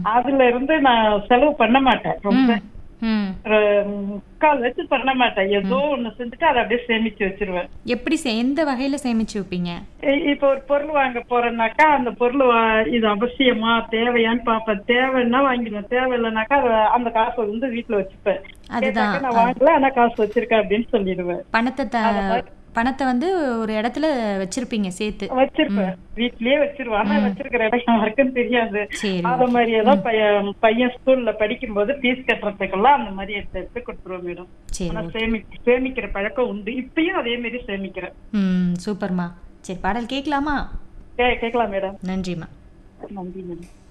அதுல இருந்து நான் செலவு பண்ண மாட்டேன் ரொம்ப ம் ஒரு முக்கால் வச்சு பண்ண மாட்டேன் ஏதோ ஒண்ணு செஞ்சுட்டு அதை அப்படியே சேமிச்சு வச்சிருவேன் எப்படி சே எந்த வகையில சேமிச்சு வைப்பீங்க இ- இப்ப ஒரு பொருள் வாங்க போறேன்னாக்கா அந்த பொருள் வா- இது அவசியமா தேவையான்னு பாப்பேன் தேவைன்னா வாங்கிடுவேன் தேவை இல்லைனாக்கா அதை- அந்த காசை வந்து வீட்டுல வச்சுப்பேன் அதுதான் கேட்டாக்கா நான் வாங்கல ஆனா காசு வச்சிருக்கேன் அப்படின்னு சொல்லிடுவேன் பணத்தை த பணத்தை வந்து ஒரு இடத்துல வச்சிருப்பீங்க சேர்த்து வச்சிருப்பேன் வீட்லயே வச்சிருவேன் ஆனா வச்சிருக்கிற இடம் யாருக்கும் தெரியாது சரி அத மாதிரியே தான் பையன் பையன் ஸ்கூல்ல படிக்கும்போது ஃபீஸ் கட்டுறதுக்கெல்லாம் அந்த மாதிரி எடுத்து எடுத்து கொடுத்துருவோம் மேடம் சரி ஆனா சேமி சேமிக்கிற பழக்கம் உண்டு இப்பயும் அதே மாதிரி சேமிக்கிறேன் ம் சூப்பர்மா சரி பாடல் கேட்கலாமா கே கேட்கலாம் மேடம் நன்றிம்மா நன்றி மேடம்